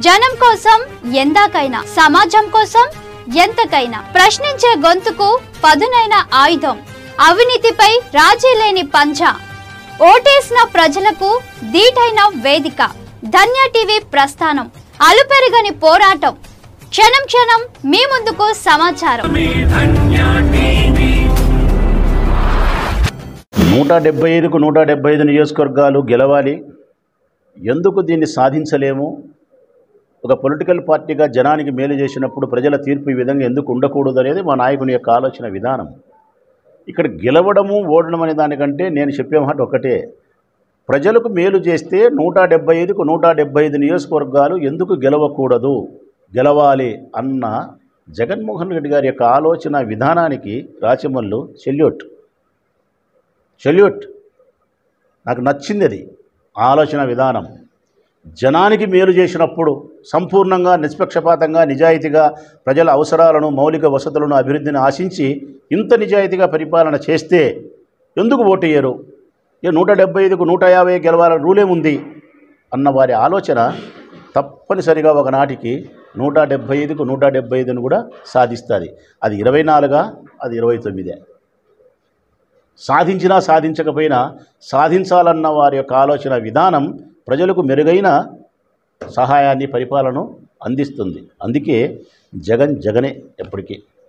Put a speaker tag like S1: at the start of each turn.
S1: జనం కోసం ఎందాకైనా సమాజం కోసం ఎంతకైనా ప్రశ్నించే గొంతుకు పదునైన ఆయుధం అవినీతిపై రాజీ లేని పంచ ఓటేసిన ప్రజలకు దీటైన వేదిక ధన్య టీవీ ప్రస్థానం అలుపెరగని పోరాటం క్షణం క్షణం మీ ముందుకు సమాచారం
S2: నూట డెబ్బై ఐదుకు నూట డెబ్బై ఐదు నియోజకవర్గాలు గెలవాలి ఎందుకు దీన్ని సాధించలేము ఒక పొలిటికల్ పార్టీగా జనానికి మేలు చేసినప్పుడు ప్రజల తీర్పు ఈ విధంగా ఎందుకు ఉండకూడదు అనేది మా నాయకుని యొక్క ఆలోచన విధానం ఇక్కడ గెలవడము ఓడడం అనే దానికంటే నేను చెప్పే మాట ఒకటే ప్రజలకు మేలు చేస్తే నూట డెబ్బై ఐదుకు నూట డెబ్బై ఐదు నియోజకవర్గాలు ఎందుకు గెలవకూడదు గెలవాలి అన్న జగన్మోహన్ రెడ్డి గారి యొక్క ఆలోచన విధానానికి రాచమల్లు సెల్యూట్ సెల్యూట్ నాకు నచ్చింది అది ఆ ఆలోచన విధానం జనానికి మేలు చేసినప్పుడు సంపూర్ణంగా నిష్పక్షపాతంగా నిజాయితీగా ప్రజల అవసరాలను మౌలిక వసతులను అభివృద్ధిని ఆశించి ఇంత నిజాయితీగా పరిపాలన చేస్తే ఎందుకు ఓటేయరు ఏ నూట డెబ్బై ఐదుకు నూట యాభై గెలవాలని రూలేముంది అన్న వారి ఆలోచన తప్పనిసరిగా ఒకనాటికి నూట డెబ్బై ఐదుకు నూట డెబ్బై ఐదును కూడా సాధిస్తుంది అది ఇరవై నాలుగా అది ఇరవై తొమ్మిదే సాధించినా సాధించకపోయినా సాధించాలన్న వారి యొక్క ఆలోచన విధానం ప్రజలకు మెరుగైన సహాయాన్ని పరిపాలన అందిస్తుంది అందుకే జగన్ జగనే ఎప్పటికీ